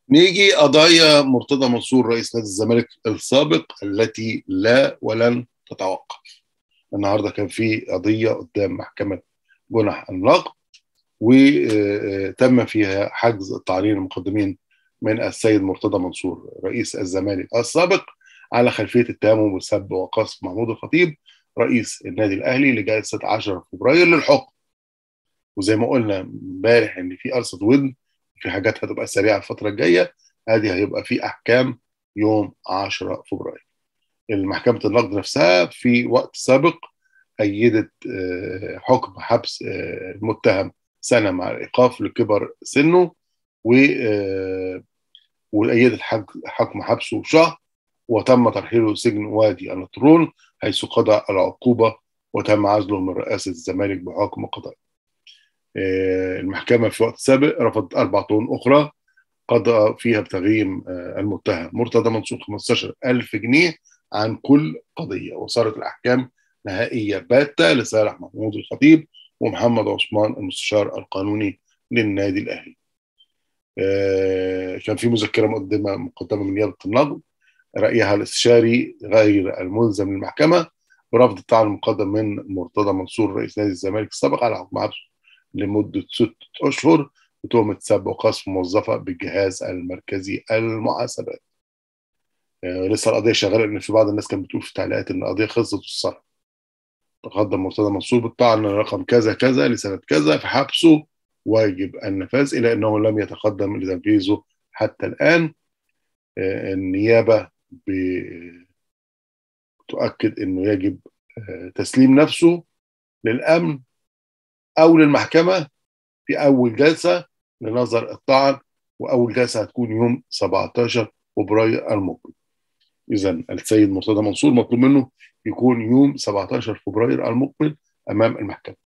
نيجي قضايا مرتضى منصور رئيس نادي الزمالك السابق التي لا ولن تتوقف النهارده كان في قضيه قدام محكمه جنح النقد وتم فيها حجز التعليل المقدمين من السيد مرتضى منصور رئيس الزمالك السابق على خلفيه التهمه بسب وقصف محمود الخطيب رئيس النادي الاهلي لجلسه 10 فبراير للحكم وزي ما قلنا امبارح ان في قرصه ودن في حاجات هتبقى سريعه الفتره الجايه ادي هيبقى في احكام يوم 10 فبراير المحكمة النقد نفسها في وقت سابق أيدت حكم حبس المتهم سنة مع الإيقاف لكبر سنه و وأيدت حكم حبسه شهر وتم ترحيله سجن وادي النطرون حيث قضى العقوبة وتم عزله من رئاسة الزمالك بحكم قضائي. المحكمة في وقت سابق رفضت أربع طعون أخرى قضى فيها بتغريم المتهم مرتضى منصور 15000 جنيه عن كل قضية وصارت الأحكام نهائية باتة لصالح محمود الخطيب ومحمد عثمان المستشار القانوني للنادي الأهلي كان في مذكرة مقدمة مقدمة من نيابة النقد رأيها الاستشاري غير الملزم للمحكمة برفض الطعن المقدم من مرتضى منصور رئيس نادي الزمالك السابق على حكم حبسه لمدة ست أشهر بتهمة سب وقصف موظفة بالجهاز المركزي المحاسبات. آه لسه القضية شغالة لأن في بعض الناس كانت بتقول في تعليقات إن القضية خلصت والصرف. تقدم مرتضى منصور بالطعن رقم كذا كذا لسنة كذا في حبسه واجب النفاذ إلى أنه لم يتقدم لتنفيذه حتى الآن. آه النيابة تؤكد أنه يجب آه تسليم نفسه للأمن أو للمحكمة في أول جلسة لنظر الطعن واول جلسه هتكون يوم 17 فبراير المقبل. اذا السيد مرتضى منصور مطلوب منه يكون يوم 17 فبراير المقبل امام المحكمه.